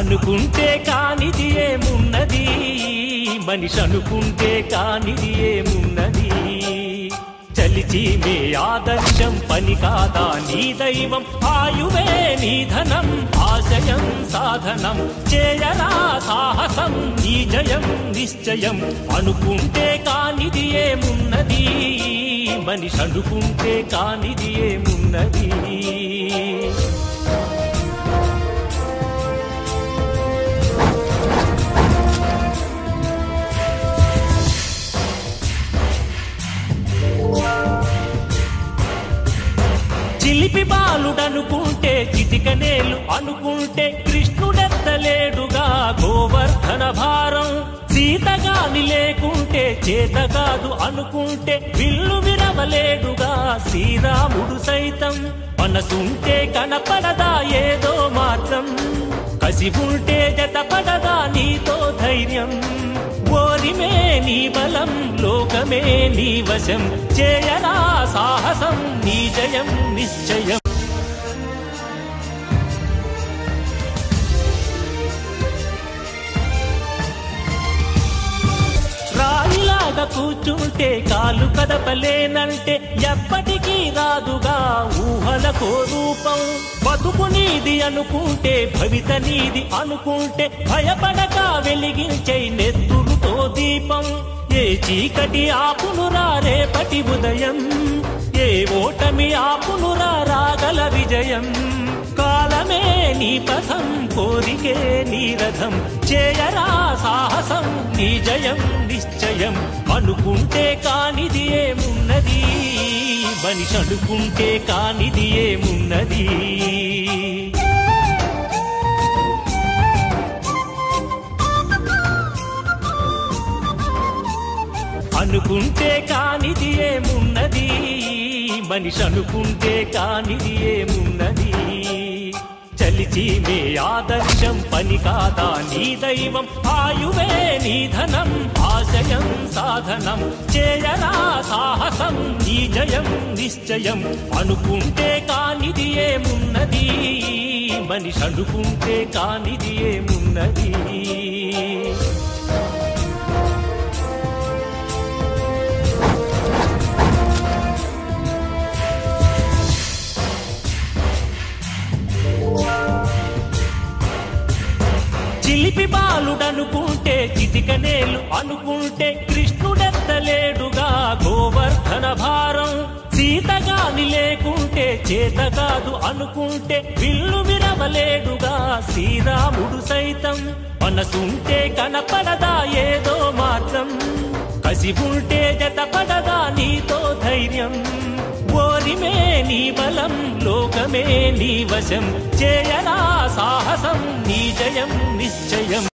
అనుకుంటే కానిది ఏమున్నది మనిషి అనుకుంటే కానిది ఏమున్నది చలిచి మే ఆదర్శం పని కాదా నీ దైవం ఆయువే నీ ధనం ఆశయం సాధనం చేయరా సాహసం నీ జయం నిశ్చయం అనుకుంటే కానిది ఏమున్నది మనిషి అనుకుంటే కానిది ఏమున్నది చిలిపి బాలుడనుకుంటే చితికనేలు అనుకుంటే కృష్ణుడెత్తలేడుగా గోవర్ధన భారం సీతగాని లేకుంటే చేత కాదు అనుకుంటే విల్లు విరవలేడుగా శ్రీరాముడు సైతం మనసుంటే కనపడదా ఏదో మార్గం కసి ఉంటే జతపడదా నీతో ధైర్యం ఓరిమే నీ బలం లోకమే నీ వశం చేయరా సాహసం నీ జయం నిశ్చయం రాయిలాగా కూర్చుంటే కాలు కదపలేనంటే ఎప్పటికీ రాదుగా ఊహలకో రూపం బతుకు నీది అనుకుంటే భవిత నీది అనుకుంటే భయపడక వెలిగించే నెత్తురుతో దీపం ఏ చీకటి ఆపునురా రేపటి ఉదయం ఏ ఓటమి ఆపునురా రాగల విజయం కాలమే నీ పథం కోరికే నీ రథం చేయరా సాహసం నీ జయం నిశ్చయం అనుకుంటే కానిది ఏమున్నది మనిషి అనుకుంటే కానిది ఏమున్నది అనుకుంటే కానిది ఏమున్నది మనిషి అనుకుంటే కానిది ఏమున్నది చలిచి మే ఆదర్శం పని కాదా నీ దైవం ఆయువే నీ ధనం ఆశయం సాధనం చేయరా సాహసం నీ జయం నిశ్చయం అనుకుంటే కానిది ఏమున్నది మనిషి అనుకుంటే కానిది ఏమున్నది చిలిపి బాలుడనుకుంటే చితికనేలు అనుకుంటే కృష్ణుడెత్తలేడుగా గోవర్ధన భారం సీతగాని లేకుంటే చేత కాదు అనుకుంటే విల్లు విరవలేడుగా శ్రీరాముడు సైతం మనసుంటే కనపడదా ఏదో మార్గం కసి ఉంటే జతపడదా నీతో ధైర్యం ఓరిమే నీ బలం లోకమే నీ వశం చేయరా సాహసం నీ జయం నిశ్చయం